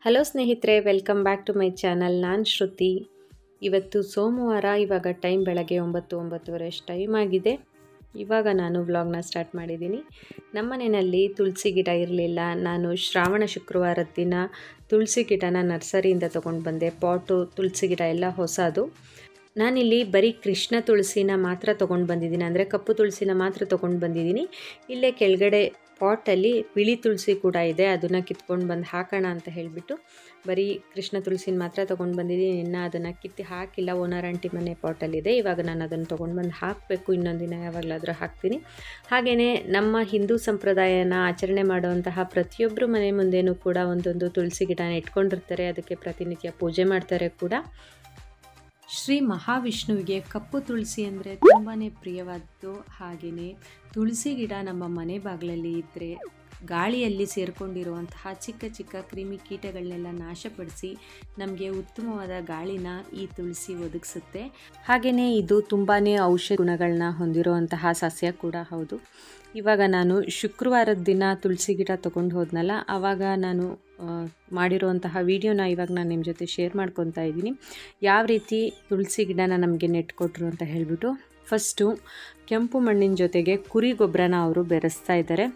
hello ಸ್ನೇಹಿತರೆ welcome back to my channel ನಾನು ಶ್ರುತಿ ಇವತ್ತು ಸೋಮವಾರ ಇವಾಗ ಟೈಮ್ ಬೆಳಗ್ಗೆ ಒಂಬತ್ತು ಒಂಬತ್ತುವರೆ ಅಷ್ಟು ಟೈಮ್ ಆಗಿದೆ ಇವಾಗ ನಾನು ವ್ಲಾಗ್ನ ಸ್ಟಾರ್ಟ್ ಮಾಡಿದ್ದೀನಿ ನಮ್ಮ ಮನೆಯಲ್ಲಿ ತುಳಸಿ ಗಿಡ ಇರಲಿಲ್ಲ ನಾನು ಶ್ರಾವಣ ಶುಕ್ರವಾರದ ದಿನ ತುಳಸಿ ಗಿಡನ ನರ್ಸರಿಯಿಂದ ತೊಗೊಂಡು ಬಂದೆ ಪಾಟು ತುಳಸಿ ಗಿಡ ಎಲ್ಲ ಹೊಸದು ನಾನಿಲ್ಲಿ ಬರೀ ಕೃಷ್ಣ ತುಳಸಿನ ಮಾತ್ರ ತೊಗೊಂಡು ಬಂದಿದ್ದೀನಿ ಅಂದರೆ ಕಪ್ಪು ತುಳಸಿನ ಮಾತ್ರ ತೊಗೊಂಡು ಬಂದಿದ್ದೀನಿ ಇಲ್ಲೇ ಕೆಳಗಡೆ ಪಾಟಲ್ಲಿ ಬಿಳಿ ತುಳಸಿ ಕೂಡ ಇದೆ ಅದನ್ನು ಕಿತ್ಕೊಂಡು ಬಂದು ಹಾಕೋಣ ಅಂತ ಹೇಳಿಬಿಟ್ಟು ಬರೀ ಕೃಷ್ಣ ತುಳಸಿನ ಮಾತ್ರ ತೊಗೊಂಡು ಬಂದಿದ್ದೀನಿ ಇನ್ನು ಅದನ್ನು ಕಿತ್ತಿ ಹಾಕಿಲ್ಲ ಓನರ್ ಆಂಟಿ ಮನೆ ಪಾಟಲ್ಲಿದೆ ಇವಾಗ ನಾನು ಅದನ್ನು ತೊಗೊಂಡು ಬಂದು ಹಾಕಬೇಕು ಇನ್ನೊಂದು ದಿನ ಯಾವಾಗಲಾದರೂ ಹಾಕ್ತೀನಿ ಹಾಗೆಯೇ ನಮ್ಮ ಹಿಂದೂ ಸಂಪ್ರದಾಯನ ಆಚರಣೆ ಮಾಡುವಂತಹ ಪ್ರತಿಯೊಬ್ಬರು ಮನೆ ಮುಂದೆನೂ ಕೂಡ ಒಂದೊಂದು ತುಳಸಿ ಗಿಡನ ಇಟ್ಕೊಂಡಿರ್ತಾರೆ ಅದಕ್ಕೆ ಪ್ರತಿನಿತ್ಯ ಪೂಜೆ ಮಾಡ್ತಾರೆ ಕೂಡ ಶ್ರೀ ಮಹಾವಿಷ್ಣುವಿಗೆ ಕಪ್ಪು ತುಳಸಿ ಅಂದರೆ ತುಂಬಾ ಪ್ರಿಯವಾದ್ದು ಹಾಗೆಯೇ ತುಳಸಿ ಗಿಡ ನಮ್ಮ ಮನೆ ಬಾಗಿಲಲ್ಲಿ ಇದ್ದರೆ ಗಾಳಿಯಲ್ಲಿ ಸೇರಿಕೊಂಡಿರುವಂತಹ ಚಿಕ್ಕ ಚಿಕ್ಕ ಕ್ರಿಮಿ ಕೀಟಗಳನ್ನೆಲ್ಲ ನಾಶಪಡಿಸಿ ನಮಗೆ ಉತ್ತಮವಾದ ಗಾಳಿನ ಈ ತುಳಸಿ ಒದಗಿಸುತ್ತೆ ಹಾಗೆಯೇ ಇದು ತುಂಬಾ ಔಷಧ ಗುಣಗಳನ್ನ ಹೊಂದಿರುವಂತಹ ಸಸ್ಯ ಕೂಡ ಹೌದು ಇವಾಗ ನಾನು ಶುಕ್ರವಾರದ ದಿನ ತುಳಸಿ ಗಿಡ ತೊಗೊಂಡು ಹೋದ್ನಲ್ಲ ಆವಾಗ ನಾನು ಮಾಡಿರುವಂತಹ ವಿಡಿಯೋನ ಇವಾಗ ನಾನು ನಿಮ್ಮ ಜೊತೆ ಶೇರ್ ಮಾಡ್ಕೊತಾ ಇದ್ದೀನಿ ಯಾವ ರೀತಿ ತುಳಸಿ ಗಿಡನ ನಮಗೆ ನೆಟ್ಕೊಟ್ರು ಅಂತ ಹೇಳಿಬಿಟ್ಟು ಫಸ್ಟು ಕೆಂಪು ಮಣ್ಣಿನ ಜೊತೆಗೆ ಕುರಿ ಗೊಬ್ಬರನ ಅವರು ಬೆರೆಸ್ತಾ ಇದ್ದಾರೆ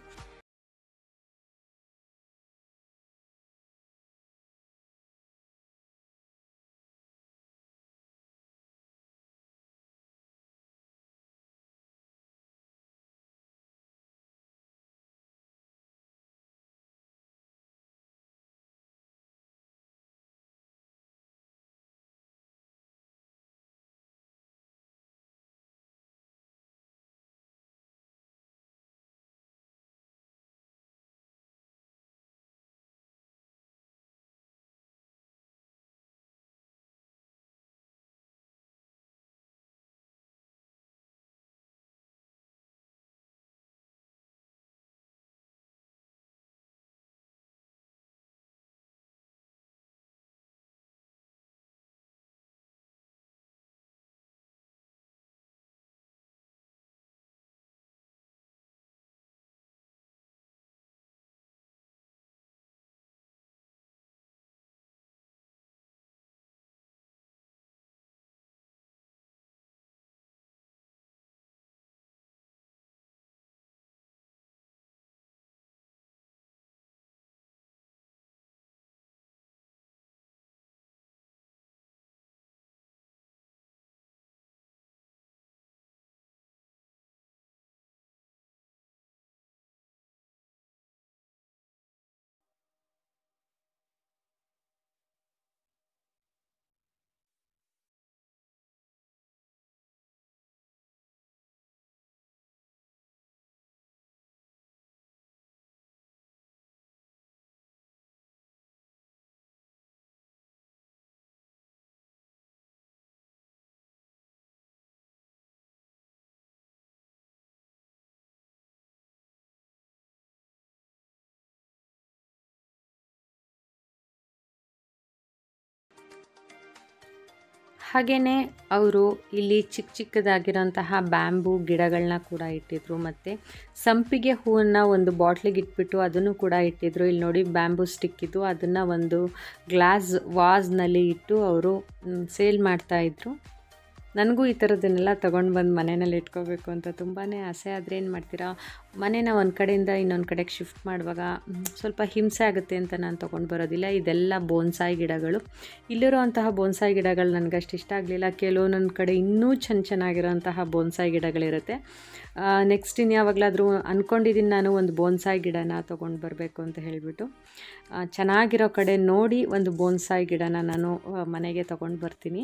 ಹಾಗೆಯೇ ಅವರು ಇಲ್ಲಿ ಚಿಕ್ಕ ಚಿಕ್ಕದಾಗಿರೋಂತಹ ಬ್ಯಾಂಬೂ ಗಿಡಗಳನ್ನ ಕೂಡ ಇಟ್ಟಿದ್ರು ಮತ್ತು ಸಂಪಿಗೆ ಹೂವನ್ನು ಒಂದು ಬಾಟ್ಲಿಗೆ ಇಟ್ಬಿಟ್ಟು ಅದನ್ನು ಕೂಡ ಇಟ್ಟಿದ್ರು ಇಲ್ಲಿ ನೋಡಿ ಬ್ಯಾಂಬೂ ಸ್ಟಿಕ್ ಇದ್ದು ಅದನ್ನು ಒಂದು ಗ್ಲಾಸ್ ವಾಸ್ನಲ್ಲಿ ಇಟ್ಟು ಅವರು ಸೇಲ್ ಮಾಡ್ತಾಯಿದ್ರು ನನಗೂ ಈ ಥರದನ್ನೆಲ್ಲ ತೊಗೊಂಡು ಬಂದು ಮನೆಯಲ್ಲಿ ಇಟ್ಕೋಬೇಕು ಅಂತ ತುಂಬಾ ಆಸೆ ಆದರೆ ಏನು ಮಾಡ್ತೀರಾ ಮನೇನ ಒಂದು ಕಡೆಯಿಂದ ಇನ್ನೊಂದು ಕಡೆಗೆ ಶಿಫ್ಟ್ ಮಾಡುವಾಗ ಸ್ವಲ್ಪ ಹಿಂಸೆ ಆಗುತ್ತೆ ಅಂತ ನಾನು ತೊಗೊಂಡು ಬರೋದಿಲ್ಲ ಇದೆಲ್ಲ ಬೋನ್ಸಾಯಿ ಗಿಡಗಳು ಇಲ್ಲಿರುವಂತಹ ಬೋನ್ಸಾಯಿ ಗಿಡಗಳು ನನಗಷ್ಟು ಇಷ್ಟ ಆಗಲಿಲ್ಲ ಕೆಲವೊಂದೊಂದು ಕಡೆ ಇನ್ನೂ ಚೆನ್ನ ಚೆನ್ನಾಗಿರೋಂತಹ ಬೋನ್ಸಾಯಿ ಗಿಡಗಳಿರುತ್ತೆ ನೆಕ್ಸ್ಟ್ ಇನ್ನು ಯಾವಾಗಲಾದರೂ ಅಂದ್ಕೊಂಡಿದ್ದೀನಿ ನಾನು ಒಂದು ಬೋನ್ಸಾಯಿ ಗಿಡನ ತೊಗೊಂಡು ಬರಬೇಕು ಅಂತ ಹೇಳಿಬಿಟ್ಟು ಚೆನ್ನಾಗಿರೋ ಕಡೆ ನೋಡಿ ಒಂದು ಬೋನ್ಸಾಯಿ ಗಿಡನ ನಾನು ಮನೆಗೆ ತೊಗೊಂಡು ಬರ್ತೀನಿ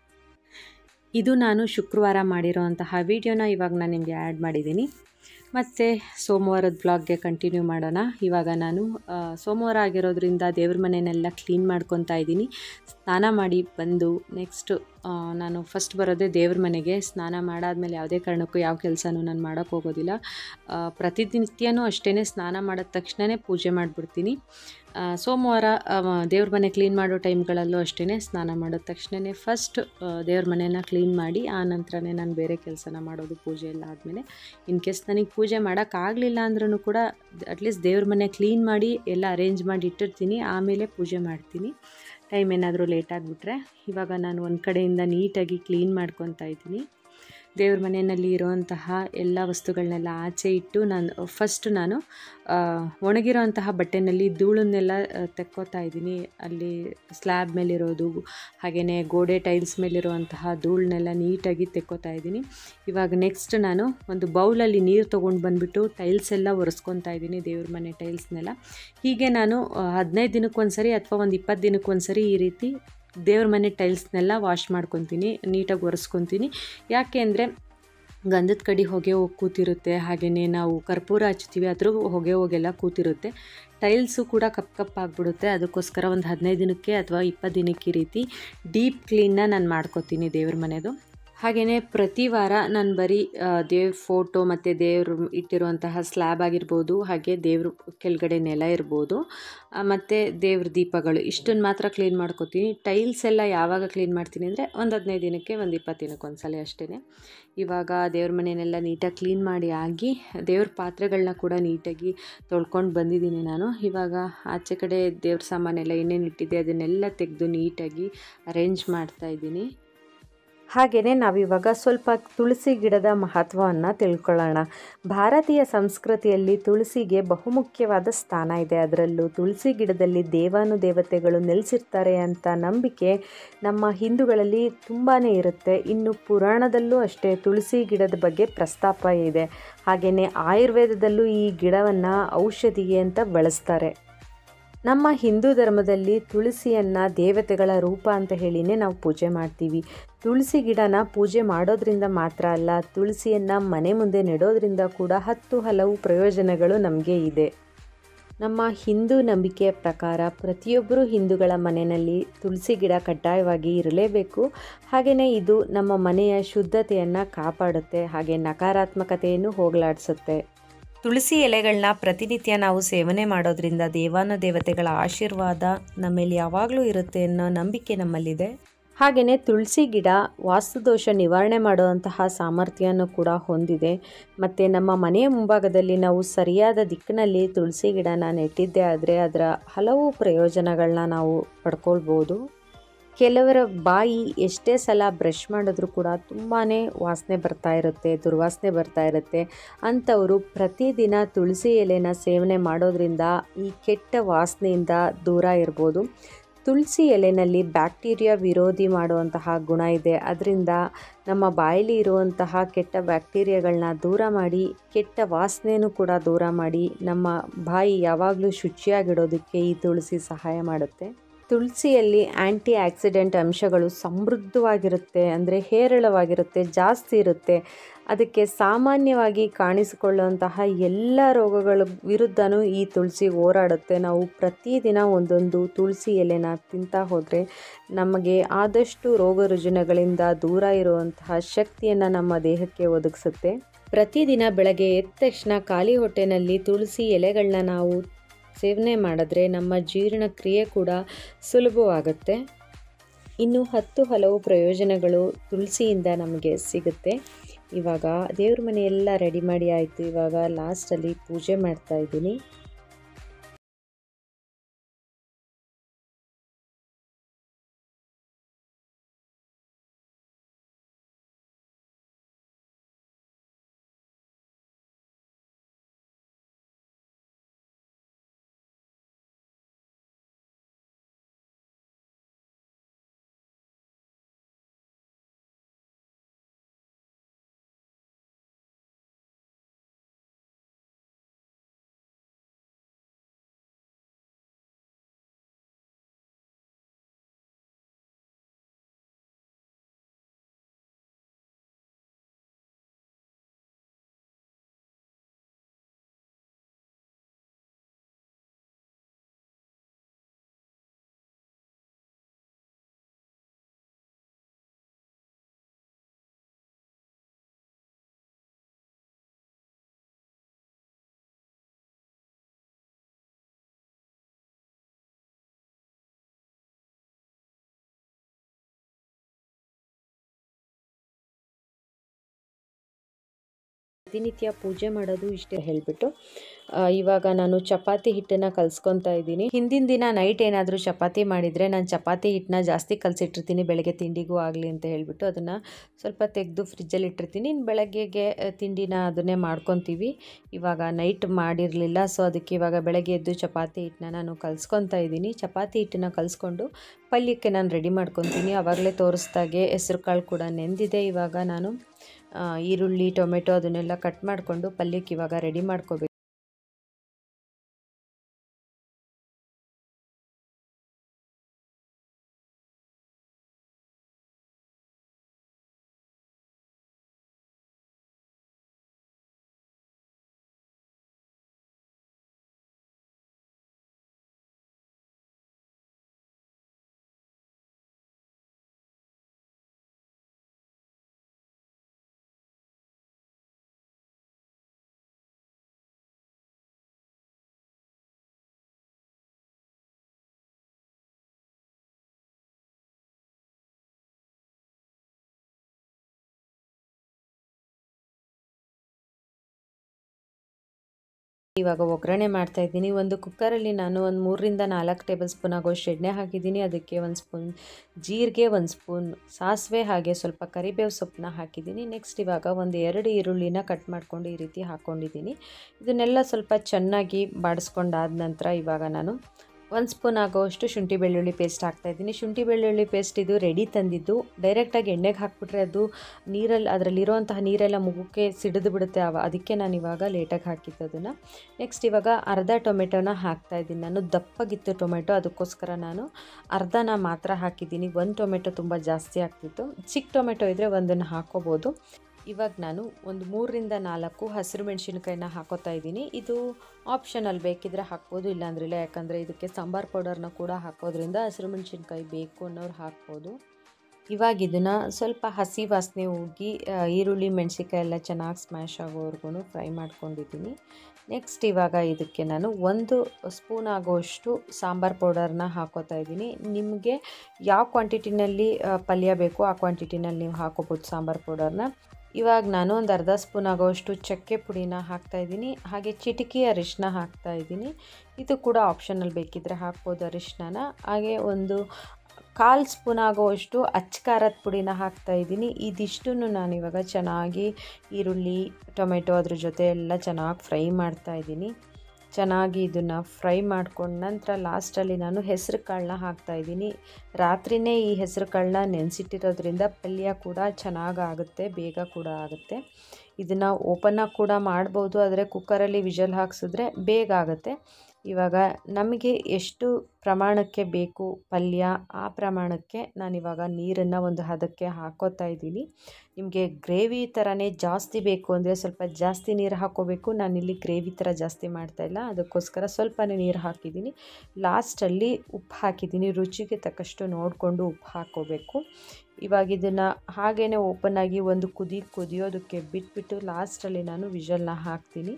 ಇದು ನಾನು ಶುಕ್ರವಾರ ಮಾಡಿರೋಂತಹ ವಿಡಿಯೋನ ಇವಾಗ ನಾನು ನಿಮಗೆ ಆ್ಯಡ್ ಮಾಡಿದ್ದೀನಿ ಮತ್ತು ಸೋಮವಾರದ ಬ್ಲಾಗ್ಗೆ ಕಂಟಿನ್ಯೂ ಮಾಡೋಣ ಇವಾಗ ನಾನು ಸೋಮವಾರ ಆಗಿರೋದ್ರಿಂದ ದೇವ್ರ ಮನೆಯನ್ನೆಲ್ಲ ಕ್ಲೀನ್ ಮಾಡ್ಕೊತಾ ಇದ್ದೀನಿ ಸ್ನಾನ ಮಾಡಿ ಬಂದು ನೆಕ್ಸ್ಟು ನಾನು ಫಸ್ಟ್ ಬರೋದೇ ದೇವ್ರ ಮನೆಗೆ ಸ್ನಾನ ಮಾಡಾದ್ಮೇಲೆ ಯಾವುದೇ ಕಾರಣಕ್ಕೂ ಯಾವ ಕೆಲಸನೂ ನಾನು ಮಾಡೋಕ್ಕೆ ಹೋಗೋದಿಲ್ಲ ಪ್ರತಿನಿತ್ಯನೂ ಅಷ್ಟೇ ಸ್ನಾನ ಮಾಡಿದ ತಕ್ಷಣವೇ ಪೂಜೆ ಮಾಡಿಬಿಡ್ತೀನಿ ಆ, ಸೋಮವಾರ ಆ, ದೇವ್ರ ಮನೆ ಕ್ಲೀನ್ ಮಾಡೋ ಟೈಮ್ಗಳಲ್ಲೂ ಅಷ್ಟೇ ಸ್ನಾನ ಮಾಡಿದ ತಕ್ಷಣವೇ ಫಸ್ಟ್ ದೇವ್ರ ಮನೆನ ಕ್ಲೀನ್ ಮಾಡಿ ಆ ನಂತರನೇ ನಾನು ಬೇರೆ ಕೆಲಸನ ಮಾಡೋದು ಪೂಜೆ ಎಲ್ಲ ಆದಮೇಲೆ ಇನ್ ಕೇಸ್ ನನಗೆ ಪೂಜೆ ಮಾಡೋಕ್ಕಾಗಲಿಲ್ಲ ಅಂದ್ರೂ ಕೂಡ ಅಟ್ಲೀಸ್ಟ್ ದೇವ್ರ ಮನೆ ಕ್ಲೀನ್ ಮಾಡಿ ಎಲ್ಲ ಅರೇಂಜ್ ಮಾಡಿ ಇಟ್ಟಿರ್ತೀನಿ ಆಮೇಲೆ ಪೂಜೆ ಮಾಡ್ತೀನಿ ಟೈಮ್ ಏನಾದರೂ ಲೇಟ್ ಆಗಿಬಿಟ್ರೆ ಇವಾಗ ನಾನು ಒಂದು ಕಡೆಯಿಂದ ನೀಟಾಗಿ ಕ್ಲೀನ್ ಮಾಡ್ಕೊತಾ ಇದ್ದೀನಿ ದೇವ್ರ ಮನೆಯಲ್ಲಿ ಇರುವಂತಹ ಎಲ್ಲ ವಸ್ತುಗಳನ್ನೆಲ್ಲ ಆಚೆ ಇಟ್ಟು ನಾನು ಫಸ್ಟ್ ನಾನು ಆ, ಒಣಗಿರೋಂತಹ ಬಟ್ಟೆನಲ್ಲಿ ಧೂಳನ್ನೆಲ್ಲ ಆ, ತೆಕ್ಕೋತಾ ಇದ್ದೀನಿ ಅಲ್ಲಿ ಸ್ಲ್ಯಾಬ್ ಮೇಲಿರೋದು ಹಾಗೆಯೇ ಗೋಡೆ ಟೈಲ್ಸ್ ಮೇಲಿರುವಂತಹ ಧೂಳನ್ನೆಲ್ಲ ನೀಟಾಗಿ ತೆಕ್ಕೋತಾ ಇದ್ದೀನಿ ಇವಾಗ ನೆಕ್ಸ್ಟ್ ನಾನು ಒಂದು ಬೌಲಲ್ಲಿ ನೀರು ತೊಗೊಂಡು ಬಂದುಬಿಟ್ಟು ಟೈಲ್ಸ್ ಎಲ್ಲ ಒರೆಸ್ಕೊತಾ ಇದ್ದೀನಿ ದೇವ್ರ ಮನೆ ಟೈಲ್ಸ್ನೆಲ್ಲ ಹೀಗೆ ನಾನು ಹದಿನೈದು ದಿನಕ್ಕೊಂದ್ಸರಿ ಅಥವಾ ಒಂದು ಇಪ್ಪತ್ತು ದಿನಕ್ಕೊಂದ್ಸರಿ ಈ ರೀತಿ ದೇವ್ರ ಮನೆ ಟೈಲ್ಸ್ನೆಲ್ಲ ವಾಶ್ ಮಾಡ್ಕೊತೀನಿ ನೀಟಾಗಿ ಒರೆಸ್ಕೊತೀನಿ ಯಾಕೆ ಅಂದರೆ ಗಂಧದ ಕಡಿ ಹೊಗೆ ಹೋಗಿ ಕೂತಿರುತ್ತೆ ಹಾಗೆಯೇ ನಾವು ಕರ್ಪೂರ ಹಚ್ತೀವಿ ಅದ್ರ ಹೊಗೆ ಹೋಗೆಲ್ಲ ಕೂತಿರುತ್ತೆ ಟೈಲ್ಸು ಕೂಡ ಕಪ್ ಕಪ್ ಆಗಿಬಿಡುತ್ತೆ ಅದಕ್ಕೋಸ್ಕರ ಒಂದು ಹದಿನೈದು ದಿನಕ್ಕೆ ಅಥವಾ ಇಪ್ಪತ್ತು ದಿನಕ್ಕೆ ಈ ರೀತಿ ಡೀಪ್ ಕ್ಲೀನ್ನ ನಾನು ಮಾಡ್ಕೊತೀನಿ ದೇವ್ರ ಮನೆದು ಹಾಗೆಯೇ ಪ್ರತಿ ವಾರ ನಾನು ಬರೀ ಆ, ದೇವ್ರ ಫೋಟೋ ಮತ್ತು ದೇವ್ರು ಇಟ್ಟಿರುವಂತಹ ಸ್ಲ್ಯಾಬ್ ಆಗಿರ್ಬೋದು ಹಾಗೆ ದೇವ್ರ ಕೆಳಗಡೆ ನೆಲ ಇರ್ಬೋದು ಮತ್ತು ದೇವ್ರ ದೀಪಗಳು ಇಷ್ಟನ್ನು ಮಾತ್ರ ಕ್ಲೀನ್ ಮಾಡ್ಕೊತೀನಿ ಟೈಲ್ಸ್ ಎಲ್ಲ ಯಾವಾಗ ಕ್ಲೀನ್ ಮಾಡ್ತೀನಿ ಅಂದರೆ ಒಂದು ಹದಿನೈದು ದಿನಕ್ಕೆ ಒಂದು ಇಪ್ಪತ್ತು ದಿನಕ್ಕೆ ಒಂದ್ಸಲ ಅಷ್ಟೇ ಇವಾಗ ದೇವ್ರ ಮನೆಯನ್ನೆಲ್ಲ ನೀಟಾಗಿ ಕ್ಲೀನ್ ಮಾಡಿ ಆಗಿ ದೇವ್ರ ಪಾತ್ರೆಗಳನ್ನ ಕೂಡ ನೀಟಾಗಿ ತೊಳ್ಕೊಂಡು ಬಂದಿದ್ದೀನಿ ನಾನು ಇವಾಗ ಆಚೆ ಕಡೆ ದೇವ್ರ ಸಾಮಾನೆಲ್ಲ ಏನೇನು ಇಟ್ಟಿದೆ ಅದನ್ನೆಲ್ಲ ತೆಗೆದು ನೀಟಾಗಿ ಅರೇಂಜ್ ಮಾಡ್ತಾ ಇದ್ದೀನಿ ಹಾಗೆಯೇ ನಾವಿವಾಗ ಸ್ವಲ್ಪ ತುಳಸಿ ಗಿಡದ ಮಹತ್ವವನ್ನು ತಿಳ್ಕೊಳ್ಳೋಣ ಭಾರತೀಯ ಸಂಸ್ಕೃತಿಯಲ್ಲಿ ತುಳಸಿಗೆ ಬಹುಮುಖ್ಯವಾದ ಸ್ಥಾನ ಇದೆ ಅದರಲ್ಲೂ ತುಳಸಿ ಗಿಡದಲ್ಲಿ ದೇವಾನುದೇವತೆಗಳು ನೆಲೆಸಿರ್ತಾರೆ ಅಂತ ನಂಬಿಕೆ ನಮ್ಮ ಹಿಂದೂಗಳಲ್ಲಿ ತುಂಬಾ ಇರುತ್ತೆ ಇನ್ನು ಪುರಾಣದಲ್ಲೂ ಅಷ್ಟೇ ತುಳಸಿ ಗಿಡದ ಬಗ್ಗೆ ಪ್ರಸ್ತಾಪ ಇದೆ ಹಾಗೆಯೇ ಆಯುರ್ವೇದದಲ್ಲೂ ಈ ಗಿಡವನ್ನು ಔಷಧಿಗೆ ಅಂತ ಬಳಸ್ತಾರೆ ನಮ್ಮ ಹಿಂದೂ ಧರ್ಮದಲ್ಲಿ ತುಳಸಿಯನ್ನು ದೇವತೆಗಳ ರೂಪ ಅಂತ ಹೇಳಿನೇ ನಾವು ಪೂಜೆ ಮಾಡ್ತೀವಿ ತುಳಸಿ ಗಿಡನ ಪೂಜೆ ಮಾಡೋದ್ರಿಂದ ಮಾತ್ರ ಅಲ್ಲ ತುಳಸಿಯನ್ನು ಮನೆ ಮುಂದೆ ನೆಡೋದ್ರಿಂದ ಕೂಡ ಹತ್ತು ಹಲವು ಪ್ರಯೋಜನಗಳು ನಮಗೆ ಇದೆ ನಮ್ಮ ಹಿಂದೂ ನಂಬಿಕೆಯ ಪ್ರಕಾರ ಪ್ರತಿಯೊಬ್ಬರು ಹಿಂದೂಗಳ ಮನೆಯಲ್ಲಿ ತುಳಸಿ ಗಿಡ ಕಡ್ಡಾಯವಾಗಿ ಇರಲೇಬೇಕು ಹಾಗೆಯೇ ಇದು ನಮ್ಮ ಮನೆಯ ಶುದ್ಧತೆಯನ್ನು ಕಾಪಾಡುತ್ತೆ ಹಾಗೆ ನಕಾರಾತ್ಮಕತೆಯನ್ನು ಹೋಗಲಾಡಿಸುತ್ತೆ ತುಳಸಿ ಎಲೆಗಳನ್ನ ಪ್ರತಿನಿತ್ಯ ನಾವು ಸೇವನೆ ಮಾಡೋದ್ರಿಂದ ದೇವಾನುದೇವತೆಗಳ ಆಶೀರ್ವಾದ ನಮ್ಮಲ್ಲಿ ಯಾವಾಗಲೂ ಇರುತ್ತೆ ಅನ್ನೋ ನಂಬಿಕೆ ನಮ್ಮಲ್ಲಿದೆ ಹಾಗೆಯೇ ತುಳಸಿ ಗಿಡ ವಾಸ್ತುದೋಷ ನಿವಾರಣೆ ಮಾಡುವಂತಹ ಸಾಮರ್ಥ್ಯನೂ ಕೂಡ ಹೊಂದಿದೆ ಮತ್ತು ನಮ್ಮ ಮನೆಯ ಮುಂಭಾಗದಲ್ಲಿ ನಾವು ಸರಿಯಾದ ದಿಕ್ಕಿನಲ್ಲಿ ತುಳಸಿ ಗಿಡನ ನೆಟ್ಟಿದ್ದೇ ಆದರೆ ಅದರ ಹಲವು ಪ್ರಯೋಜನಗಳನ್ನ ನಾವು ಪಡ್ಕೊಳ್ಬೋದು ಕೆಲವರ ಬಾಯಿ ಎಷ್ಟೇ ಸಲ ಬ್ರಷ್ ಮಾಡಿದ್ರೂ ಕೂಡ ತುಂಬಾ ವಾಸನೆ ಬರ್ತಾ ಇರುತ್ತೆ ದುರ್ವಾಸನೆ ಬರ್ತಾ ಇರುತ್ತೆ ಅಂಥವರು ಪ್ರತಿದಿನ ತುಳಸಿ ಎಲೆನ ಸೇವನೆ ಮಾಡೋದ್ರಿಂದ ಈ ಕೆಟ್ಟ ವಾಸನೆಯಿಂದ ದೂರ ಇರ್ಬೋದು ತುಳಸಿ ಎಲೆನಲ್ಲಿ ಬ್ಯಾಕ್ಟೀರಿಯಾ ವಿರೋಧಿ ಮಾಡುವಂತಹ ಗುಣ ಇದೆ ಅದರಿಂದ ನಮ್ಮ ಬಾಯಲ್ಲಿ ಇರುವಂತಹ ಕೆಟ್ಟ ಬ್ಯಾಕ್ಟೀರಿಯಾಗಳನ್ನ ದೂರ ಮಾಡಿ ಕೆಟ್ಟ ವಾಸನೆಯೂ ಕೂಡ ದೂರ ಮಾಡಿ ನಮ್ಮ ಬಾಯಿ ಯಾವಾಗಲೂ ಶುಚಿಯಾಗಿಡೋದಕ್ಕೆ ಈ ತುಳಸಿ ಸಹಾಯ ಮಾಡುತ್ತೆ ತುಳಸಿಯಲ್ಲಿ ಆ್ಯಂಟಿ ಆಕ್ಸಿಡೆಂಟ್ ಅಂಶಗಳು ಸಮೃದ್ಧವಾಗಿರುತ್ತೆ ಅಂದರೆ ಹೇರಳವಾಗಿರುತ್ತೆ ಜಾಸ್ತಿ ಇರುತ್ತೆ ಅದಕ್ಕೆ ಸಾಮಾನ್ಯವಾಗಿ ಕಾಣಿಸಿಕೊಳ್ಳುವಂತಹ ಎಲ್ಲ ರೋಗಗಳ ವಿರುದ್ಧನೂ ಈ ತುಳಸಿ ಹೋರಾಡುತ್ತೆ ನಾವು ಪ್ರತಿದಿನ ಒಂದೊಂದು ತುಳಸಿ ಎಲೆನ ತಿಂತಾ ಹೋದರೆ ನಮಗೆ ಆದಷ್ಟು ರೋಗ ರುಜಿನಗಳಿಂದ ದೂರ ಇರುವಂತಹ ಶಕ್ತಿಯನ್ನು ನಮ್ಮ ದೇಹಕ್ಕೆ ಒದಗಿಸುತ್ತೆ ಪ್ರತಿದಿನ ಬೆಳಗ್ಗೆ ಎದ್ದ ತಕ್ಷಣ ಖಾಲಿ ಹೊಟ್ಟೆನಲ್ಲಿ ತುಳಸಿ ಎಲೆಗಳನ್ನ ನಾವು ಸೇವನೆ ಮಾಡಿದ್ರೆ ನಮ್ಮ ಜೀರ್ಣಕ್ರಿಯೆ ಕೂಡ ಸುಲಭವಾಗುತ್ತೆ ಇನ್ನು ಹತ್ತು ಹಲವು ಪ್ರಯೋಜನಗಳು ತುಳಸಿಯಿಂದ ನಮಗೆ ಸಿಗುತ್ತೆ ಇವಾಗ ದೇವ್ರ ಮನೆ ಎಲ್ಲ ರೆಡಿ ಮಾಡಿ ಆಯಿತು ಇವಾಗ ಲಾಸ್ಟಲ್ಲಿ ಪೂಜೆ ಮಾಡ್ತಾ ಇದ್ದೀನಿ ಪ್ರತಿನಿತ್ಯ ಪೂಜೆ ಮಾಡೋದು ಇಷ್ಟೇ ಹೇಳಿಬಿಟ್ಟು ಇವಾಗ ನಾನು ಚಪಾತಿ ಹಿಟ್ಟನ್ನು ಕಲಿಸ್ಕೊತಾ ಇದ್ದೀನಿ ಹಿಂದಿನ ದಿನ ನೈಟ್ ಏನಾದರೂ ಚಪಾತಿ ಮಾಡಿದರೆ ನಾನು ಚಪಾತಿ ಹಿಟ್ಟನ್ನ ಜಾಸ್ತಿ ಕಲಸಿಟ್ಟಿರ್ತೀನಿ ಬೆಳಗ್ಗೆ ತಿಂಡಿಗೂ ಆಗಲಿ ಅಂತ ಹೇಳಿಬಿಟ್ಟು ಅದನ್ನು ಸ್ವಲ್ಪ ತೆಗೆದು ಫ್ರಿಜ್ಜಲ್ಲಿ ಇಟ್ಟಿರ್ತೀನಿ ಇನ್ನು ಬೆಳಗ್ಗೆಗೆ ಆ, ತಿಂಡಿನ ಅದನ್ನೇ ಮಾಡ್ಕೊತೀವಿ ಇವಾಗ ನೈಟ್ ಮಾಡಿರಲಿಲ್ಲ ಸೊ ಅದಕ್ಕೆ ಇವಾಗ ಬೆಳಗ್ಗೆ ಎದ್ದು ಚಪಾತಿ ಹಿಟ್ಟನ್ನ ನಾನು ಕಲಿಸ್ಕೊತಾ ಇದ್ದೀನಿ ಚಪಾತಿ ಹಿಟ್ಟನ್ನ ಕಲಿಸ್ಕೊಂಡು ಪಲ್ಯಕ್ಕೆ ನಾನು ರೆಡಿ ಮಾಡ್ಕೊತೀನಿ ಆವಾಗಲೇ ತೋರಿಸ್ದಾಗೆ ಹೆಸ್ರು ಕಾಳು ಕೂಡ ನೆಂದಿದೆ ಇವಾಗ ನಾನು ಆ, ಈರುಳ್ಳಿ ಟೊಮೆಟೊ ಅದನ್ನೆಲ್ಲ ಕಟ್ ಮಾಡಿಕೊಂಡು ಪಲ್ಯಕ್ಕೆ ಇವಾಗ ರೆಡಿ ಮಾಡ್ಕೋಬೇಕು ಇವಾಗ ಒಗ್ಗರಣೆ ಮಾಡ್ತಾ ಇದ್ದೀನಿ ಒಂದು ಕುಕ್ಕರಲ್ಲಿ ನಾನು ಒಂದು ಮೂರರಿಂದ ನಾಲ್ಕು ಟೇಬಲ್ ಸ್ಪೂನ್ ಆಗೋಷ್ಟು ಎಣ್ಣೆ ಹಾಕಿದ್ದೀನಿ ಅದಕ್ಕೆ ಒಂದು ಸ್ಪೂನ್ ಜೀರಿಗೆ ಒಂದು ಸ್ಪೂನ್ ಸಾಸಿವೆ ಹಾಗೆ ಸ್ವಲ್ಪ ಕರಿಬೇವು ಸೊಪ್ಪನ್ನ ಹಾಕಿದ್ದೀನಿ ನೆಕ್ಸ್ಟ್ ಇವಾಗ ಒಂದು ಎರಡು ಈರುಳ್ಳಿನ ಕಟ್ ಮಾಡ್ಕೊಂಡು ಈ ರೀತಿ ಹಾಕ್ಕೊಂಡಿದ್ದೀನಿ ಇದನ್ನೆಲ್ಲ ಸ್ವಲ್ಪ ಚೆನ್ನಾಗಿ ಬಾಡಿಸ್ಕೊಂಡಾದ ನಂತರ ಇವಾಗ ನಾನು ಒಂದು ಸ್ಪೂನ್ ಆಗೋಷ್ಟು ಶುಂಠಿ ಬೆಳ್ಳುಳ್ಳಿ ಪೇಸ್ಟ್ ಹಾಕ್ತಾಯಿದ್ದೀನಿ ಶುಂಠಿ ಬೆಳ್ಳುಳ್ಳಿ ಪೇಸ್ಟ್ ಇದು ರೆಡಿ ತಂದಿದ್ದು ಡೈರೆಕ್ಟಾಗಿ ಎಣ್ಣೆಗೆ ಹಾಕ್ಬಿಟ್ರೆ ಅದು ನೀರಲ್ಲಿ ಅದರಲ್ಲಿರುವಂತಹ ನೀರೆಲ್ಲ ಮುಖಕ್ಕೆ ಸಿಡಿದು ಬಿಡುತ್ತೆ ಅವ ಅದಕ್ಕೆ ನಾನು ಇವಾಗ ಲೇಟಾಗಿ ಹಾಕಿದ್ದು ಅದನ್ನು ನೆಕ್ಸ್ಟ್ ಇವಾಗ ಅರ್ಧ ಟೊಮೆಟೊನ ಹಾಕ್ತಾ ಇದ್ದೀನಿ ನಾನು ದಪ್ಪಗಿತ್ತು ಟೊಮೆಟೊ ಅದಕ್ಕೋಸ್ಕರ ನಾನು ಅರ್ಧನ ಮಾತ್ರ ಹಾಕಿದ್ದೀನಿ ಒಂದು ಟೊಮೆಟೊ ತುಂಬ ಜಾಸ್ತಿ ಆಗ್ತಿತ್ತು ಚಿಕ್ಕ ಟೊಮೆಟೊ ಇದ್ದರೆ ಒಂದನ್ನು ಹಾಕೋಬೋದು ಇವಾಗ ನಾನು ಒಂದು ಮೂರರಿಂದ ನಾಲ್ಕು ಹಸಿರು ಮೆಣಸಿನ್ಕಾಯಿನ ಹಾಕೋತಾ ಇದ್ದೀನಿ ಇದು ಆಪ್ಷನಲ್ ಬೇಕಿದ್ರೆ ಹಾಕ್ಬೋದು ಇಲ್ಲಾಂದ್ರಿಲ್ಲ ಯಾಕಂದರೆ ಇದಕ್ಕೆ ಸಾಂಬಾರು ಪೌಡರ್ನ ಕೂಡ ಹಾಕೋದ್ರಿಂದ ಹಸಿರು ಮೆಣಸಿನ್ಕಾಯಿ ಬೇಕು ಅನ್ನೋರು ಹಾಕ್ಬೋದು ಇವಾಗ ಇದನ್ನು ಸ್ವಲ್ಪ ಹಸಿ ವಾಸನೆ ಹೋಗಿ ಆ, ಈರುಳ್ಳಿ ಮೆಣಸಿನ್ಕಾಯಿ ಎಲ್ಲ ಚೆನ್ನಾಗಿ ಸ್ಮ್ಯಾಶ್ ಆಗೋವರೆಗೂ ಫ್ರೈ ಮಾಡ್ಕೊಂಡಿದ್ದೀನಿ ನೆಕ್ಸ್ಟ್ ಇವಾಗ ಇದಕ್ಕೆ ನಾನು ಒಂದು ಸ್ಪೂನ್ ಆಗೋಷ್ಟು ಸಾಂಬಾರು ಪೌಡರ್ನ ಹಾಕೋತಾ ಇದ್ದೀನಿ ನಿಮಗೆ ಯಾವ ಕ್ವಾಂಟಿಟಿನಲ್ಲಿ ಆ, ಪಲ್ಯ ಬೇಕು ಆ ಕ್ವಾಂಟಿಟಿನಲ್ಲಿ ನೀವು ಹಾಕೋಬೋದು ಸಾಂಬಾರು ಪೌಡರ್ನ ಇವಾಗ ನಾನು ಒಂದು ಅರ್ಧ ಸ್ಪೂನ್ ಆಗೋಷ್ಟು ಚಕ್ಕೆ ಪುಡಿನ ಹಾಕ್ತಾಯಿದ್ದೀನಿ ಹಾಗೆ ಚಿಟಿಕಿ ಅರಿಶಿನ ಹಾಕ್ತಾಯಿದ್ದೀನಿ ಇದು ಕೂಡ ಆಪ್ಷನಲ್ ಬೇಕಿದ್ದರೆ ಹಾಕ್ಬೋದು ಅರಿಶಿನ ಹಾಗೆ ಒಂದು ಕಾಲು ಸ್ಪೂನ್ ಆಗೋವಷ್ಟು ಅಚ್ಚ ಖಾರದ ಪುಡಿನ ಹಾಕ್ತಾಯಿದ್ದೀನಿ ಇದಿಷ್ಟನ್ನು ನಾನು ಇವಾಗ ಚೆನ್ನಾಗಿ ಈರುಳ್ಳಿ ಟೊಮೆಟೊ ಅದ್ರ ಜೊತೆ ಎಲ್ಲ ಚೆನ್ನಾಗಿ ಫ್ರೈ ಮಾಡ್ತಾಯಿದ್ದೀನಿ ಚೆನ್ನಾಗಿ ಇದನ್ನು ಫ್ರೈ ಮಾಡ್ಕೊಂಡ ನಂತರ ಲಾಸ್ಟಲ್ಲಿ ನಾನು ಹೆಸರು ಕಾಳನ್ನ ಹಾಕ್ತಾಯಿದ್ದೀನಿ ರಾತ್ರಿಯೇ ಈ ಹೆಸರು ಕಾಳನ್ನ ನೆನೆಸಿಟ್ಟಿರೋದ್ರಿಂದ ಪಲ್ಯ ಕೂಡ ಚೆನ್ನಾಗಾಗುತ್ತೆ ಬೇಗ ಕೂಡ ಆಗುತ್ತೆ ಇದನ್ನು ಓಪನ್ನಾಗಿ ಕೂಡ ಮಾಡ್ಬೋದು ಆದರೆ ಕುಕ್ಕರಲ್ಲಿ ವಿಜಲ್ ಹಾಕ್ಸಿದ್ರೆ ಬೇಗ ಆಗುತ್ತೆ ಇವಾಗ ನಮಗೆ ಎಷ್ಟು ಪ್ರಮಾಣಕ್ಕೆ ಬೇಕು ಪಲ್ಯ ಆ ಪ್ರಮಾಣಕ್ಕೆ ನಾನಿವಾಗ ನೀರನ್ನು ಒಂದು ಹದಕ್ಕೆ ಹಾಕೋತಾ ಇದ್ದೀನಿ ನಿಮಗೆ ಗ್ರೇವಿ ಥರನೇ ಜಾಸ್ತಿ ಬೇಕು ಅಂದರೆ ಸ್ವಲ್ಪ ಜಾಸ್ತಿ ನೀರು ಹಾಕ್ಕೋಬೇಕು ನಾನಿಲ್ಲಿ ಗ್ರೇವಿ ಥರ ಜಾಸ್ತಿ ಮಾಡ್ತಾಯಿಲ್ಲ ಅದಕ್ಕೋಸ್ಕರ ಸ್ವಲ್ಪನೇ ನೀರು ಹಾಕಿದ್ದೀನಿ ಲಾಸ್ಟಲ್ಲಿ ಉಪ್ಪು ಹಾಕಿದ್ದೀನಿ ರುಚಿಗೆ ತಕ್ಕಷ್ಟು ನೋಡಿಕೊಂಡು ಉಪ್ಪು ಹಾಕ್ಕೋಬೇಕು ಇವಾಗ ಇದನ್ನು ಹಾಗೇ ಓಪನ್ನಾಗಿ ಒಂದು ಕುದಿ ಕುದಿಯೋದಕ್ಕೆ ಬಿಟ್ಬಿಟ್ಟು ಲಾಸ್ಟಲ್ಲಿ ನಾನು ವಿಷಲ್ನ ಹಾಕ್ತೀನಿ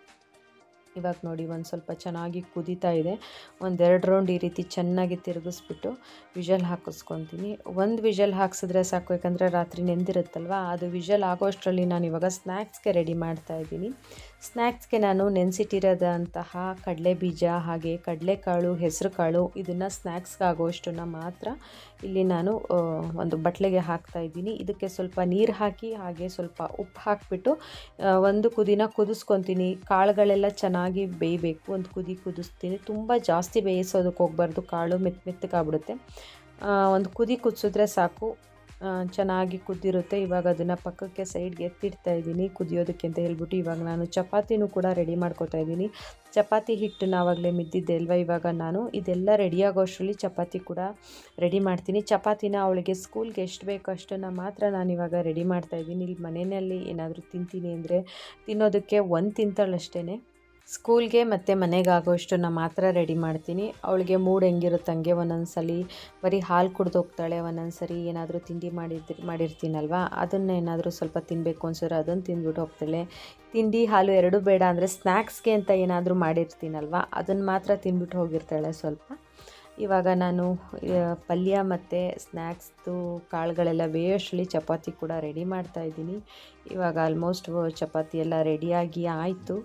ಇವಾಗ ನೋಡಿ ಒಂದು ಸ್ವಲ್ಪ ಚೆನ್ನಾಗಿ ಕುದೀತಾ ಇದೆ ಒಂದೆರಡು ರೌಂಡ್ ಈ ರೀತಿ ಚೆನ್ನಾಗಿ ತಿರುಗಿಸ್ಬಿಟ್ಟು ವಿಷಲ್ ಹಾಕಿಸ್ಕೊತೀನಿ ಒಂದು ವಿಷಲ್ ಹಾಕ್ಸಿದ್ರೆ ಸಾಕು ಯಾಕಂದರೆ ರಾತ್ರಿ ನೆಂದಿರುತ್ತಲ್ವ ಅದು ವಿಷಲ್ ಆಗೋಷ್ಟರಲ್ಲಿ ನಾನು ಇವಾಗ ಸ್ನ್ಯಾಕ್ಸ್ಗೆ ರೆಡಿ ಮಾಡ್ತಾ ಇದ್ದೀನಿ ಸ್ನ್ಯಾಕ್ಸ್ಗೆ ನಾನು ನೆನೆಸಿಟ್ಟಿರೋದಂತಹ ಕಡಲೆ ಬೀಜ ಹಾಗೆ ಕಡಲೆಕಾಳು ಹೆಸರು ಕಾಳು ಇದನ್ನು ಸ್ನ್ಯಾಕ್ಸ್ಗೆ ಆಗೋಷ್ಟನ್ನು ಮಾತ್ರ ಇಲ್ಲಿ ನಾನು ಆ, ಒಂದು ಬಟ್ಲೆಗೆ ಹಾಕ್ತಾ ಇದ್ದೀನಿ ಇದಕ್ಕೆ ಸ್ವಲ್ಪ ನೀರು ಹಾಕಿ ಹಾಗೆ ಸ್ವಲ್ಪ ಉಪ್ಪು ಹಾಕಿಬಿಟ್ಟು ಒಂದು ಕುದಿನ ಕುದಿಸ್ಕೊತೀನಿ ಕಾಳುಗಳೆಲ್ಲ ಚೆನ್ನಾಗಿ ಬೇಯಬೇಕು ಒಂದು ಕುದಿ ಕುದಿಸ್ತೀನಿ ತುಂಬ ಜಾಸ್ತಿ ಬೇಯಿಸೋದಕ್ಕೆ ಹೋಗ್ಬಾರ್ದು ಕಾಳು ಮೆತ್ತ ಮೆತ್ತಗಾಗ್ಬಿಡುತ್ತೆ ಒಂದು ಕುದಿ ಕುದಿಸಿದ್ರೆ ಸಾಕು ಆ, ಚೆನ್ನಾಗಿ ಕುದ್ದಿರುತ್ತೆ ಇವಾಗ ಅದನ್ನು ಪಕ್ಕಕ್ಕೆ ಸೈಡ್ಗೆ ಎತ್ತಿಡ್ತಾ ಇದ್ದೀನಿ ಕುದಿಯೋದಕ್ಕೆ ಅಂತ ಹೇಳ್ಬಿಟ್ಟು ಇವಾಗ ನಾನು ಚಪಾತಿನೂ ಕೂಡ ರೆಡಿ ಮಾಡ್ಕೊತಾ ಇದ್ದೀನಿ ಚಪಾತಿ ಹಿಟ್ಟನ್ನ ಆವಾಗಲೇ ಮಿದ್ದಿದ್ದೆ ಅಲ್ವಾ ಇವಾಗ ನಾನು ಇದೆಲ್ಲ ರೆಡಿ ಆಗೋಷ್ಟರಲ್ಲಿ ಚಪಾತಿ ಕೂಡ ರೆಡಿ ಮಾಡ್ತೀನಿ ಚಪಾತಿನ ಅವಳಿಗೆ ಸ್ಕೂಲ್ಗೆ ಎಷ್ಟು ಬೇಕೋ ಅಷ್ಟನ್ನು ಮಾತ್ರ ನಾನು ಇವಾಗ ರೆಡಿ ಮಾಡ್ತಾ ಇದ್ದೀನಿ ಇಲ್ಲಿ ಮನೆಯಲ್ಲಿ ಏನಾದರೂ ತಿಂತೀನಿ ಅಂದರೆ ತಿನ್ನೋದಕ್ಕೆ ಒಂದು ತಿಂತಾಳಷ್ಟೇ ಸ್ಕೂಲ್ಗೆ ಮತ್ತು ಮನೆಗೆ ಆಗೋಷ್ಟನ್ನು ಮಾತ್ರ ರೆಡಿ ಮಾಡ್ತೀನಿ ಅವಳಿಗೆ ಮೂಡ್ ಹೆಂಗಿರುತ್ತೆ ಹಂಗೆ ಒಂದೊಂದು ಸಲ ಬರೀ ಹಾಲು ಕುಡ್ದು ಹೋಗ್ತಾಳೆ ಒಂದೊಂದು ಸರಿ ಏನಾದರೂ ತಿಂಡಿ ಮಾಡಿದ್ದು ಮಾಡಿರ್ತೀನಲ್ವ ಅದನ್ನು ಏನಾದರೂ ಸ್ವಲ್ಪ ತಿನ್ನಬೇಕು ಅನ್ಸಿದ್ರೆ ಅದನ್ನು ತಿಂದ್ಬಿಟ್ಟು ಹೋಗ್ತಾಳೆ ತಿಂಡಿ ಹಾಲು ಎರಡೂ ಬೇಡ ಅಂದರೆ ಸ್ನ್ಯಾಕ್ಸ್ಗೆ ಅಂತ ಏನಾದರೂ ಮಾಡಿರ್ತೀನಲ್ವ ಅದನ್ನು ಮಾತ್ರ ತಿಂದ್ಬಿಟ್ಟು ಹೋಗಿರ್ತಾಳೆ ಸ್ವಲ್ಪ ಇವಾಗ ನಾನು ಆ, ಪಲ್ಯ ಮತ್ತು ಸ್ನ್ಯಾಕ್ಸ್ದು ಕಾಳುಗಳೆಲ್ಲ ಬೇಯೋಷ್ಟರಲ್ಲಿ ಚಪಾತಿ ಕೂಡ ರೆಡಿ ಮಾಡ್ತಾಯಿದ್ದೀನಿ ಇವಾಗ ಆಲ್ಮೋಸ್ಟ್ ಚಪಾತಿ ಎಲ್ಲ ರೆಡಿಯಾಗಿ ಆಯಿತು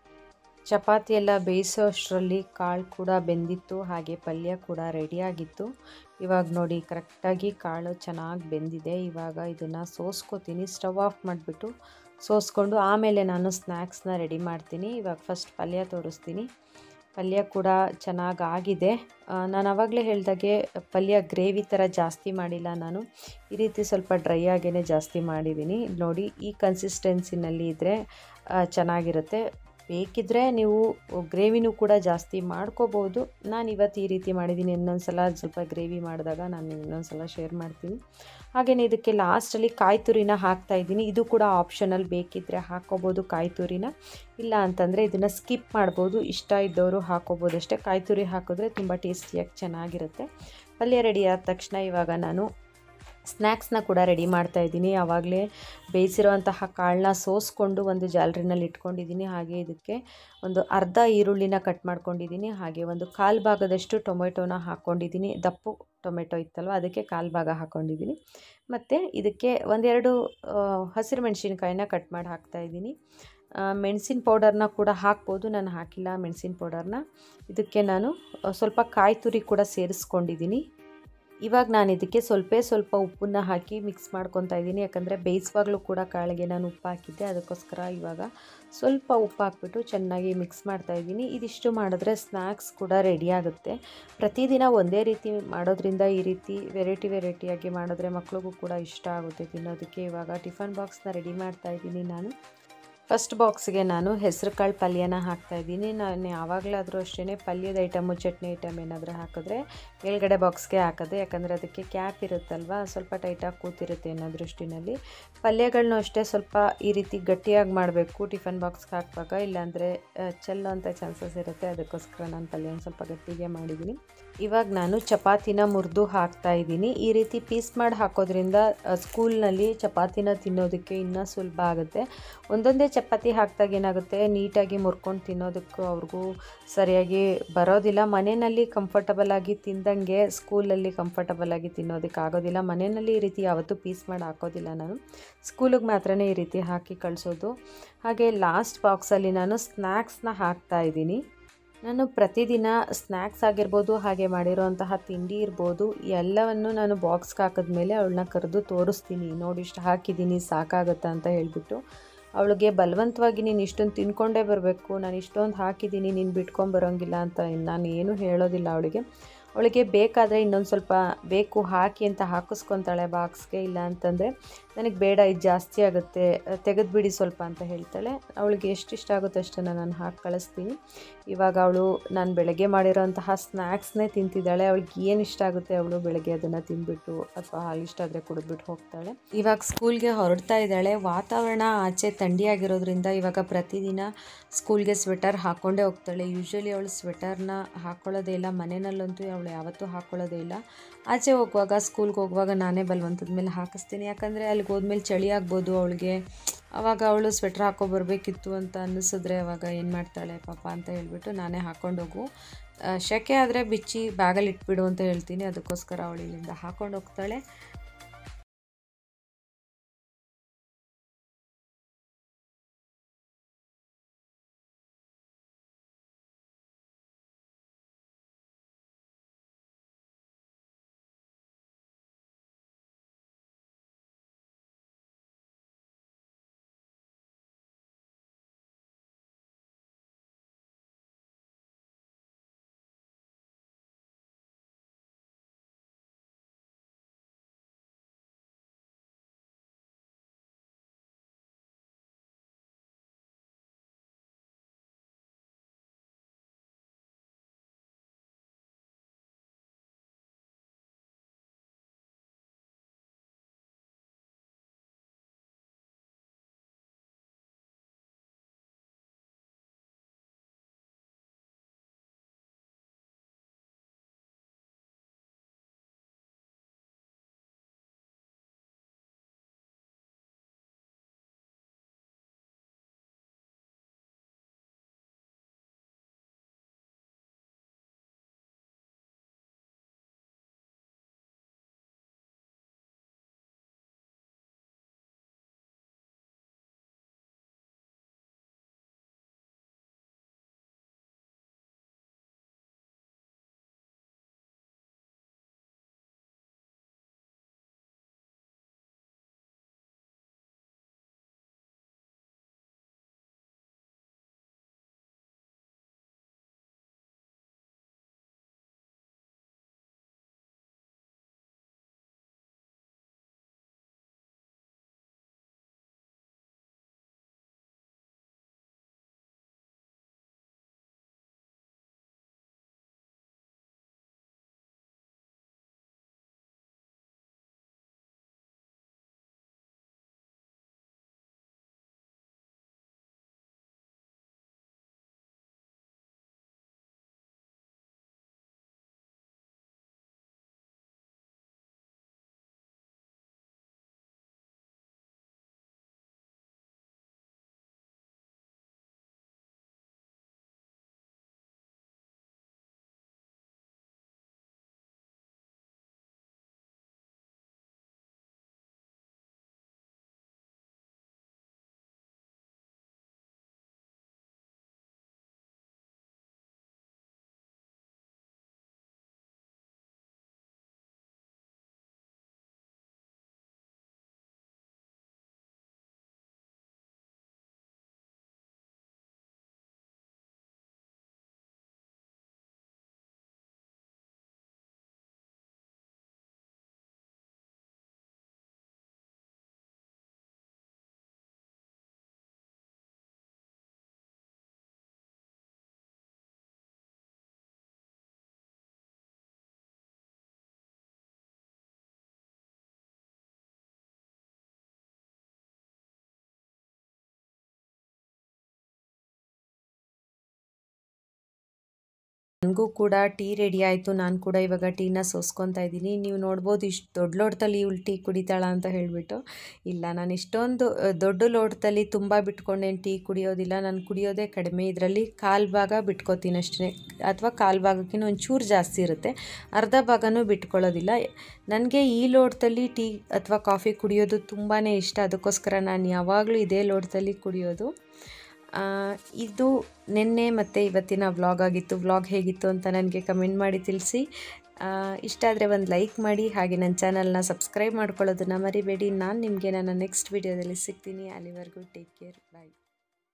ಚಪಾತಿ ಎಲ್ಲ ಬೇಯಿಸೋ ಅಷ್ಟರಲ್ಲಿ ಕಾಳು ಕೂಡ ಬೆಂದಿತ್ತು ಹಾಗೆ ಪಲ್ಯ ಕೂಡ ರೆಡಿಯಾಗಿತ್ತು ಇವಾಗ ನೋಡಿ ಕರೆಕ್ಟಾಗಿ ಕಾಳು ಚೆನ್ನಾಗಿ ಬೆಂದಿದೆ ಇವಾಗ ಇದನ್ನು ಸೋಸ್ಕೋತೀನಿ ಸ್ಟವ್ ಆಫ್ ಮಾಡಿಬಿಟ್ಟು ಸೋಸ್ಕೊಂಡು ಆಮೇಲೆ ನಾನು ಸ್ನ್ಯಾಕ್ಸ್ನ ರೆಡಿ ಮಾಡ್ತೀನಿ ಇವಾಗ ಫಸ್ಟ್ ಪಲ್ಯ ತೋರಿಸ್ತೀನಿ ಪಲ್ಯ ಕೂಡ ಚೆನ್ನಾಗಿ ಆಗಿದೆ ಆ, ನಾನು ಆವಾಗಲೇ ಹೇಳ್ದಾಗೆ ಪಲ್ಯ ಗ್ರೇವಿ ಥರ ಜಾಸ್ತಿ ಮಾಡಿಲ್ಲ ನಾನು ಈ ರೀತಿ ಸ್ವಲ್ಪ ಡ್ರೈ ಆಗೇ ಜಾಸ್ತಿ ಮಾಡಿದ್ದೀನಿ ನೋಡಿ ಈ ಕನ್ಸಿಸ್ಟೆನ್ಸಿನಲ್ಲಿ ಇದ್ದರೆ ಚೆನ್ನಾಗಿರುತ್ತೆ ಬೇಕಿದ್ದರೆ ನೀವು ಗ್ರೇವಿನೂ ಕೂಡ ಜಾಸ್ತಿ ಮಾಡ್ಕೋಬೋದು ನಾನು ಇವತ್ತು ಈ ರೀತಿ ಮಾಡಿದ್ದೀನಿ ಇನ್ನೊಂದು ಸಲ ಸ್ವಲ್ಪ ಗ್ರೇವಿ ಮಾಡಿದಾಗ ನಾನು ಇನ್ನೊಂದು ಸಲ ಶೇರ್ ಮಾಡ್ತೀನಿ ಹಾಗೆಯೇ ಇದಕ್ಕೆ ಲಾಸ್ಟಲ್ಲಿ ಕಾಯಿ ತುರಿನ ಹಾಕ್ತಾ ಇದ್ದೀನಿ ಇದು ಕೂಡ ಆಪ್ಷನಲ್ ಬೇಕಿದ್ದರೆ ಹಾಕ್ಕೋಬೋದು ಕಾಯಿ ತುರಿನ ಇಲ್ಲ ಅಂತಂದರೆ ಇದನ್ನು ಸ್ಕಿಪ್ ಮಾಡ್ಬೋದು ಇಷ್ಟ ಇದ್ದವರು ಹಾಕ್ಕೋಬೋದು ಅಷ್ಟೇ ಕಾಯಿ ತುರಿ ಹಾಕಿದ್ರೆ ತುಂಬ ಟೇಸ್ಟಿಯಾಗಿ ಚೆನ್ನಾಗಿರುತ್ತೆ ಪಲ್ಯ ರೆಡಿ ಆದ ತಕ್ಷಣ ಇವಾಗ ನಾನು ಸ್ನ್ಯಾಕ್ಸ್ನ ಕೂಡ ರೆಡಿ ಮಾಡ್ತಾ ಇದ್ದೀನಿ ಆವಾಗಲೇ ಬೇಯಿಸಿರುವಂತಹ ಕಾಳನ್ನ ಸೋಸ್ಕೊಂಡು ಒಂದು ಜಾಲರಿನಲ್ಲಿ ಇಟ್ಕೊಂಡಿದ್ದೀನಿ ಹಾಗೆ ಇದಕ್ಕೆ ಒಂದು ಅರ್ಧ ಈರುಳ್ಳಿನ ಕಟ್ ಮಾಡ್ಕೊಂಡಿದ್ದೀನಿ ಹಾಗೆ ಒಂದು ಕಾಲು ಭಾಗದಷ್ಟು ಟೊಮೆಟೊನ ಹಾಕ್ಕೊಂಡಿದ್ದೀನಿ ದಪ್ಪು ಟೊಮೆಟೊ ಇತ್ತಲ್ವ ಅದಕ್ಕೆ ಕಾಲು ಭಾಗ ಹಾಕ್ಕೊಂಡಿದ್ದೀನಿ ಮತ್ತು ಇದಕ್ಕೆ ಒಂದೆರಡು ಆ, ಹಸಿರು ಮೆಣಸಿನ್ಕಾಯಿನ ಕಟ್ ಮಾಡಿ ಹಾಕ್ತಾಯಿದ್ದೀನಿ ಮೆಣಸಿನ ಪೌಡರ್ನ ಕೂಡ ಹಾಕ್ಬೋದು ನಾನು ಹಾಕಿಲ್ಲ ಮೆಣಸಿನ ಪೌಡರ್ನ ಇದಕ್ಕೆ ನಾನು ಆ, ಸ್ವಲ್ಪ ಕಾಯಿ ತುರಿ ಕೂಡ ಸೇರಿಸ್ಕೊಂಡಿದ್ದೀನಿ ಇವಾಗ ನಾನು ಇದಕ್ಕೆ ಸ್ವಲ್ಪ ಸ್ವಲ್ಪ ಉಪ್ಪನ್ನ ಹಾಕಿ ಮಿಕ್ಸ್ ಮಾಡ್ಕೊತಾ ಇದ್ದೀನಿ ಯಾಕಂದರೆ ಬೇಯಿಸುವಾಗಲೂ ಕೂಡ ಕಾಳಿಗೆ ನಾನು ಉಪ್ಪು ಹಾಕಿದ್ದೆ ಅದಕ್ಕೋಸ್ಕರ ಇವಾಗ ಸ್ವಲ್ಪ ಉಪ್ಪು ಹಾಕ್ಬಿಟ್ಟು ಚೆನ್ನಾಗಿ ಮಿಕ್ಸ್ ಮಾಡ್ತಾ ಇದ್ದೀನಿ ಇದಿಷ್ಟು ಮಾಡಿದ್ರೆ ಸ್ನ್ಯಾಕ್ಸ್ ಕೂಡ ರೆಡಿ ಆಗುತ್ತೆ ಪ್ರತಿದಿನ ಒಂದೇ ರೀತಿ ಮಾಡೋದ್ರಿಂದ ಈ ರೀತಿ ವೆರೈಟಿ ವೆರೈಟಿಯಾಗಿ ಮಾಡಿದ್ರೆ ಮಕ್ಳಿಗೂ ಕೂಡ ಇಷ್ಟ ಆಗುತ್ತೆ ತಿನ್ನೋದಕ್ಕೆ ಇವಾಗ ಟಿಫನ್ ಬಾಕ್ಸ್ನ ರೆಡಿ ಮಾಡ್ತಾ ಇದ್ದೀನಿ ನಾನು ಫಸ್ಟ್ ಬಾಕ್ಸ್ಗೆ ನಾನು ಹೆಸರು ಕಾಳು ಪಲ್ಯನ ಹಾಕ್ತಾಯಿದ್ದೀನಿ ನಾನು ಯಾವಾಗಲಾದರೂ ಅಷ್ಟೇ ಪಲ್ಯದ ಐಟಮು ಚಟ್ನಿ ಐಟಮ್ ಏನಾದರೂ ಹಾಕಿದ್ರೆ ಮೇಲ್ಗಡೆ ಬಾಕ್ಸ್ಗೆ ಹಾಕೋದು ಯಾಕಂದರೆ ಅದಕ್ಕೆ ಕ್ಯಾಪ್ ಇರುತ್ತಲ್ವ ಸ್ವಲ್ಪ ಟೈಟಾಗಿ ಕೂತಿರುತ್ತೆ ಅನ್ನೋ ದೃಷ್ಟಿನಲ್ಲಿ ಪಲ್ಯಗಳನ್ನೂ ಅಷ್ಟೇ ಸ್ವಲ್ಪ ಈ ರೀತಿ ಗಟ್ಟಿಯಾಗಿ ಮಾಡಬೇಕು ಟಿಫನ್ ಬಾಕ್ಸ್ಗೆ ಹಾಕುವಾಗ ಇಲ್ಲಾಂದರೆ ಚೆಲ್ಲೋ ಅಂಥ ಚಾನ್ಸಸ್ ಇರುತ್ತೆ ಅದಕ್ಕೋಸ್ಕರ ನಾನು ಪಲ್ಯನ ಸ್ವಲ್ಪ ಗಟ್ಟಿಗೆ ಮಾಡಿದ್ದೀನಿ ಇವಾಗ ನಾನು ಚಪಾತಿನ ಮುರಿದು ಹಾಕ್ತಾ ಇದ್ದೀನಿ ಈ ರೀತಿ ಪೀಸ್ ಮಾಡಿ ಹಾಕೋದ್ರಿಂದ ಆ, ಸ್ಕೂಲ್ನಲ್ಲಿ ಚಪಾತಿನ ತಿನ್ನೋದಕ್ಕೆ ಇನ್ನೂ ಸುಲಭ ಆಗುತ್ತೆ ಒಂದೊಂದೇ ಚಪಾತಿ ಹಾಕಿದಾಗ ಏನಾಗುತ್ತೆ ನೀಟಾಗಿ ಮುರ್ಕೊಂಡು ತಿನ್ನೋದಕ್ಕೂ ಅವ್ರಿಗೂ ಸರಿಯಾಗಿ ಬರೋದಿಲ್ಲ ಮನೆಯಲ್ಲಿ ಕಂಫರ್ಟಬಲ್ ಆಗಿ ತಿಂದಂಗೆ ಸ್ಕೂಲಲ್ಲಿ ಕಂಫರ್ಟಬಲ್ ಆಗಿ ತಿನ್ನೋದಕ್ಕೆ ಆಗೋದಿಲ್ಲ ಮನೆಯಲ್ಲಿ ಈ ರೀತಿ ಯಾವತ್ತೂ ಪೀಸ್ ಮಾಡಿ ಹಾಕೋದಿಲ್ಲ ನಾನು ಸ್ಕೂಲಿಗೆ ಮಾತ್ರನೇ ಈ ರೀತಿ ಹಾಕಿ ಕಳಿಸೋದು ಹಾಗೆ ಲಾಸ್ಟ್ ಬಾಕ್ಸಲ್ಲಿ ನಾನು ಸ್ನ್ಯಾಕ್ಸ್ನ ಹಾಕ್ತಾ ಇದ್ದೀನಿ ನಾನು ಪ್ರತಿದಿನ ಸ್ನ್ಯಾಕ್ಸ್ ಆಗಿರ್ಬೋದು ಹಾಗೆ ಮಾಡಿರೋಂತಹ ತಿಂಡಿ ಇರ್ಬೋದು ಎಲ್ಲವನ್ನು ನಾನು ಬಾಕ್ಸ್ಗೆ ಹಾಕಿದ್ಮೇಲೆ ಅವಳನ್ನ ಕರೆದು ತೋರಿಸ್ತೀನಿ ನೋಡಿ ಇಷ್ಟು ಹಾಕಿದ್ದೀನಿ ಸಾಕಾಗುತ್ತಾ ಅಂತ ಹೇಳಿಬಿಟ್ಟು ಅವಳಿಗೆ ಬಲವಂತವಾಗಿ ನೀನು ಇಷ್ಟೊಂದು ತಿನ್ಕೊಂಡೇ ಬರಬೇಕು ನಾನು ಇಷ್ಟೊಂದು ಹಾಕಿದ್ದೀನಿ ನೀನು ಬಿಟ್ಕೊಂಬರೋಂಗಿಲ್ಲ ಅಂತ ನಾನು ಏನೂ ಹೇಳೋದಿಲ್ಲ ಅವಳಿಗೆ ಅವಳಿಗೆ ಬೇಕಾದರೆ ಇನ್ನೊಂದು ಸ್ವಲ್ಪ ಬೇಕು ಹಾಕಿ ಅಂತ ಹಾಕಿಸ್ಕೊತಾಳೆ ಬಾಕ್ಸ್ಗೆ ಇಲ್ಲ ಅಂತಂದರೆ ನನಗೆ ಬೇಡ ಇದು ಜಾಸ್ತಿ ಆಗುತ್ತೆ ತೆಗೆದುಬಿಡಿ ಸ್ವಲ್ಪ ಅಂತ ಹೇಳ್ತಾಳೆ ಅವಳಿಗೆ ಎಷ್ಟು ಇಷ್ಟ ಆಗುತ್ತೋ ಅಷ್ಟನ್ನು ನಾನು ಹಾಕಿ ಕಳಿಸ್ತೀನಿ ಇವಾಗ ಅವಳು ನಾನು ಬೆಳಗ್ಗೆ ಮಾಡಿರೋಂತಹ ಸ್ನ್ಯಾಕ್ಸ್ನೇ ತಿಂತಿದ್ದಾಳೆ ಅವಳಿಗೆ ಏನು ಇಷ್ಟ ಆಗುತ್ತೆ ಅವಳು ಬೆಳಗ್ಗೆ ಅದನ್ನು ತಿಂದ್ಬಿಟ್ಟು ಅಥವಾ ಹಾಲು ಇಷ್ಟ ಆದರೆ ಕುಡಿದ್ಬಿಟ್ಟು ಹೋಗ್ತಾಳೆ ಇವಾಗ ಸ್ಕೂಲ್ಗೆ ಹೊರಡ್ತಾ ಇದ್ದಾಳೆ ವಾತಾವರಣ ಆಚೆ ಥಂಡಿಯಾಗಿರೋದ್ರಿಂದ ಇವಾಗ ಪ್ರತಿದಿನ ಸ್ಕೂಲ್ಗೆ ಸ್ವೆಟರ್ ಹಾಕ್ಕೊಂಡೇ ಹೋಗ್ತಾಳೆ ಯೂಶ್ವಲಿ ಅವಳು ಸ್ವೆಟರ್ನ ಹಾಕ್ಕೊಳ್ಳೋದೇ ಇಲ್ಲ ಮನೆಯಲ್ಲಂತೂ ಅವಳು ಯಾವತ್ತೂ ಹಾಕ್ಕೊಳ್ಳೋದೇ ಇಲ್ಲ ಆಚೆ ಹೋಗುವಾಗ ಸ್ಕೂಲ್ಗೆ ಹೋಗುವಾಗ ನಾನೇ ಬಲವಂತದ ಮೇಲೆ ಹಾಕಿಸ್ತೀನಿ ಯಾಕಂದರೆ ಅಲ್ಲಿಗೆ ಹೋದ್ಮೇಲೆ ಚಳಿ ಆಗ್ಬೋದು ಅವಳಿಗೆ ಆವಾಗ ಅವಳು ಸ್ವೆಟ್ರ್ ಹಾಕೋ ಬರಬೇಕಿತ್ತು ಅಂತ ಅನ್ನಿಸಿದ್ರೆ ಅವಾಗ ಏನು ಮಾಡ್ತಾಳೆ ಪಾಪ ಅಂತ ಹೇಳ್ಬಿಟ್ಟು ನಾನೇ ಹಾಕ್ಕೊಂಡೋಗು ಆ, ಶೆಕೆ ಆದರೆ ಬಿಚ್ಚಿ ಬ್ಯಾಗಲ್ಲಿ ಇಟ್ಬಿಡು ಅಂತ ಹೇಳ್ತೀನಿ ಅದಕ್ಕೋಸ್ಕರ ಅವಳು ಇಲ್ಲಿಂದ ಹಾಕ್ಕೊಂಡು ಹೋಗ್ತಾಳೆ ನನಗೂ ಕೂಡ ಟೀ ರೆಡಿ ಆಯಿತು ನಾನು ಕೂಡ ಇವಾಗ ಟೀನ ಸೋಸ್ಕೊತಾ ಇದ್ದೀನಿ ನೀವು ನೋಡ್ಬೋದು ಇಷ್ಟು ದೊಡ್ಡ ಲೋಟದಲ್ಲಿ ಇವಳು ಟೀ ಕುಡಿತಾಳ ಅಂತ ಹೇಳಿಬಿಟ್ಟು ಇಲ್ಲ ನಾನು ಇಷ್ಟೊಂದು ಅ, ದೊಡ್ಡ ಲೋಟದಲ್ಲಿ ತುಂಬ ಬಿಟ್ಕೊಂಡೇನು ಟೀ ಕುಡಿಯೋದಿಲ್ಲ ನಾನು ಕುಡಿಯೋದೇ ಕಡಿಮೆ ಇದರಲ್ಲಿ ಕಾಲು ಭಾಗ ಬಿಟ್ಕೋತೀನಿ ಅಷ್ಟೇ ಅಥವಾ ಕಾಲು ಭಾಗಕ್ಕಿಂತ ಒಂಚೂರು ಜಾಸ್ತಿ ಇರುತ್ತೆ ಅರ್ಧ ಭಾಗನೂ ಬಿಟ್ಕೊಳ್ಳೋದಿಲ್ಲ ನನಗೆ ಈ ಲೋಟದಲ್ಲಿ ಟೀ ಅಥವಾ ಕಾಫಿ ಕುಡಿಯೋದು ತುಂಬಾ ಇಷ್ಟ ಅದಕ್ಕೋಸ್ಕರ ನಾನು ಯಾವಾಗಲೂ ಇದೇ ಲೋಟದಲ್ಲಿ ಕುಡಿಯೋದು ಆ, ಇದು ನಿನ್ನೆ ಮತ್ತು ಇವತ್ತಿನ ವ್ಲಾಗ್ ಆಗಿತ್ತು ವ್ಲಾಗ್ ಹೇಗಿತ್ತು ಅಂತ ನನಗೆ ಕಮೆಂಟ್ ಮಾಡಿ ತಿಳಿಸಿ ಇಷ್ಟ ಆದರೆ ಒಂದು ಲೈಕ್ ಮಾಡಿ ಹಾಗೆ ನನ್ನ ಚಾನಲ್ನ ಸಬ್ಸ್ಕ್ರೈಬ್ ಮಾಡ್ಕೊಳ್ಳೋದನ್ನು ಮರಿಬೇಡಿ ನಾನು ನಿಮಗೆ ನನ್ನ ನೆಕ್ಸ್ಟ್ ವೀಡಿಯೋದಲ್ಲಿ ಸಿಗ್ತೀನಿ ಅಲ್ಲಿವರೆಗೂ ಟೇಕ್ ಕೇರ್ ಬಾಯ್